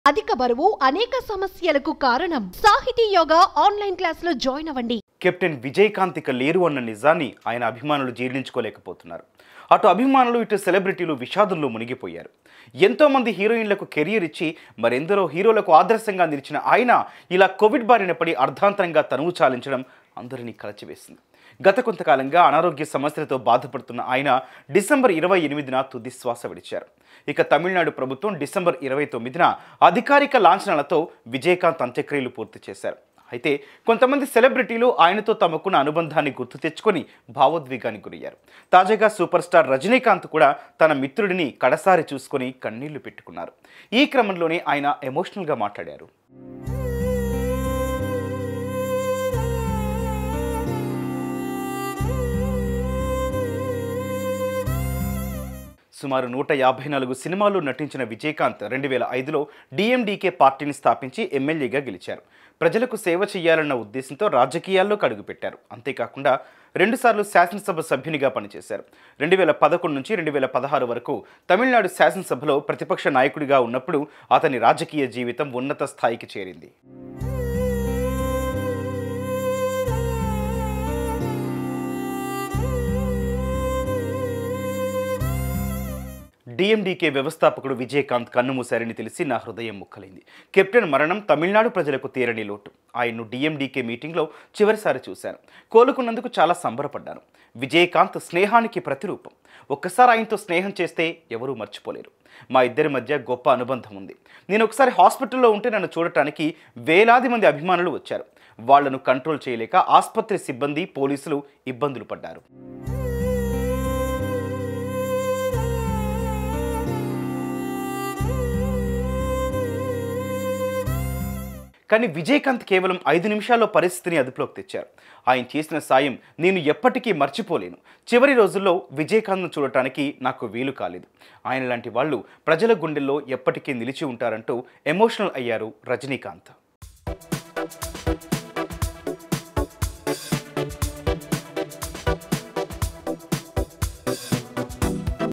అధిక బరువు అనేక సమస్యలకు కారణం సాహితీ యోగా ఆన్లైన్ క్లాసులో జాయిన్ అవ్వండి కెప్టెన్ విజయకాంత్ ఇక లేరు అన్న నిజాన్ని ఆయన అభిమానులు జీర్ణించుకోలేకపోతున్నారు అటు అభిమానులు ఇటు సెలబ్రిటీలు విషాదంలో మునిగిపోయారు ఎంతోమంది హీరోయిన్లకు కెరియర్ ఇచ్చి మరెందరో హీరోలకు ఆదర్శంగా నిలిచిన ఆయన ఇలా కోవిడ్ బారిన పడి అర్ధాంతరంగా తనువు చాలించడం అందరినీ కలచివేసింది గత కొంతకాలంగా అనారోగ్య సమస్యలతో బాధపడుతున్న ఆయన డిసెంబర్ ఇరవై ఎనిమిదిన తుది శ్వాస విడిచారు ఇక తమిళనాడు ప్రభుత్వం డిసెంబర్ ఇరవై తొమ్మిదిన అధికారిక లాంఛనాలతో విజయకాంత్ అంత్యక్రియలు పూర్తి చేశారు అయితే కొంతమంది సెలబ్రిటీలు ఆయనతో తమకున్న అనుబంధాన్ని గుర్తు తెచ్చుకొని భావోద్వేగానికి గురయ్యారు తాజాగా సూపర్ స్టార్ రజనీకాంత్ కూడా తన మిత్రుడిని కడసారి చూసుకొని కన్నీళ్లు పెట్టుకున్నారు ఈ క్రమంలోనే ఆయన ఎమోషనల్గా మాట్లాడారు సుమారు నూట యాభై నాలుగు సినిమాల్లో నటించిన విజయకాంత్ రెండు వేల ఐదులో డిఎండికే పార్టీని స్థాపించి ఎమ్మెల్యేగా గెలిచారు ప్రజలకు సేవ చేయాలన్న ఉద్దేశంతో రాజకీయాల్లో కడుగుపెట్టారు అంతేకాకుండా రెండుసార్లు శాసనసభ సభ్యునిగా పనిచేశారు రెండు వేల పదకొండు నుంచి రెండు వేల పదహారు వరకు తమిళనాడు శాసనసభలో ప్రతిపక్ష నాయకుడిగా ఉన్నప్పుడు అతని రాజకీయ జీవితం ఉన్నత స్థాయికి చేరింది డిఎండికే వ్యవస్థాపకుడు విజయకాంత్ కన్నుమూశారని తెలిసి నా హృదయం ముక్కలైంది కెప్టెన్ మరణం తమిళనాడు ప్రజలకు తీరని లోటు ఆయన్ను డిఎండికే మీటింగ్లో చివరిసారి చూశాను కోలుకున్నందుకు చాలా సంబరపడ్డాను విజయకాంత్ స్నేహానికి ప్రతిరూపం ఒక్కసారి ఆయనతో స్నేహం చేస్తే ఎవరూ మర్చిపోలేరు మా ఇద్దరి మధ్య గొప్ప అనుబంధం ఉంది నేను ఒకసారి హాస్పిటల్లో ఉంటే నన్ను చూడటానికి వేలాది మంది అభిమానులు వచ్చారు వాళ్లను కంట్రోల్ చేయలేక ఆసుపత్రి సిబ్బంది పోలీసులు ఇబ్బందులు పడ్డారు కానీ విజయకాంత్ కేవలం ఐదు నిమిషాల్లో పరిస్థితిని అదుపులోకి తెచ్చారు ఆయన చేసిన సాయం నేను ఎప్పటికీ మర్చిపోలేను చివరి రోజుల్లో విజయకాంత్ను చూడటానికి నాకు వీలు కాలేదు ఆయన లాంటి వాళ్ళు ప్రజల గుండెల్లో ఎప్పటికీ నిలిచి ఉంటారంటూ ఎమోషనల్ అయ్యారు రజనీకాంత్